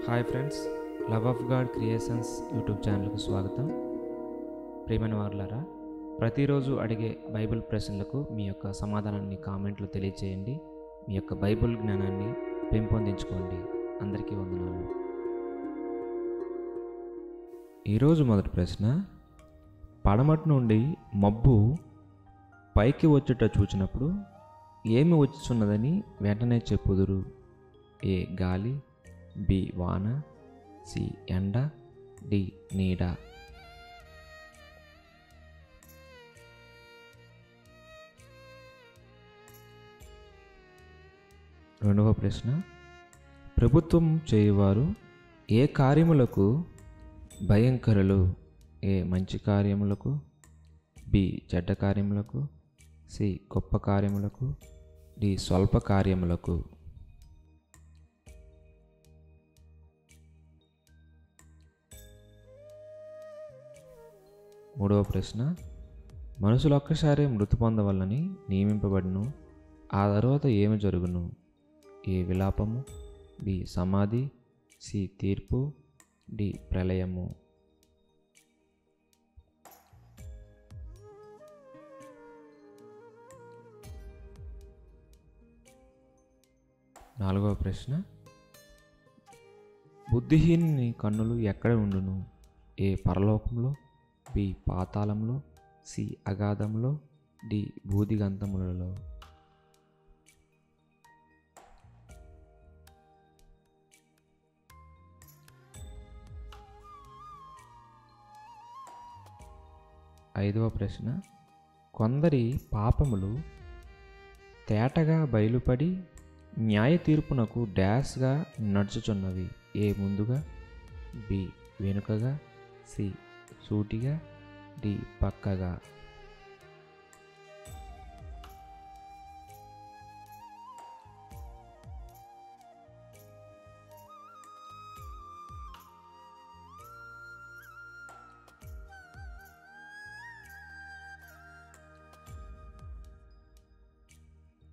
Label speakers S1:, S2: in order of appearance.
S1: hi friends love of God creations YouTube ఛానల్కు స్వాగతం ప్రియమైన వారులారా ప్రతిరోజు అడిగే బైబిల్ ప్రశ్నలకు మీ యొక్క సమాధానాన్ని కామెంట్లో తెలియచేయండి మీ యొక్క బైబిల్ జ్ఞానాన్ని పెంపొందించుకోండి అందరికీ వందనాలు ఈరోజు మొదటి ప్రశ్న పడమటి నుండి మబ్బు పైకి వచ్చుట చూచినప్పుడు ఏమి వచ్చుచున్నదని వెంటనే చెప్పుదురు ఏ గాలి బి వాన సి ఎండ డి నీడ రెండవ ప్రశ్న ప్రభుత్వం చేయువారు ఏ కార్యములకు భయంకరులు ఏ మంచి కార్యములకు బి చెడ్డ కార్యములకు సి గొప్ప కార్యములకు డి స్వల్ప కార్యములకు మూడవ ప్రశ్న మనుషులు ఒక్కసారి మృతి పొందవలని నియమింపబడును ఆ తర్వాత ఏమి జరుగును ఏ విలాపము బి సమాధి సి తీర్పు డి ప్రళయము నాలుగవ ప్రశ్న బుద్ధిహీనుని కన్నులు ఎక్కడ ఉండును ఏ పరలోకంలో బి పాతాళంలో సి అగాధంలో డి బూదిగంతములలో ఐదవ ప్రశ్న కొందరి పాపములు తేటగా బయలుపడి న్యాయ తీర్పునకు డాష్గా నడుచుచున్నవి ఏ ముందుగా బి వెనుకగా సి సూటిగా డి పక్కగా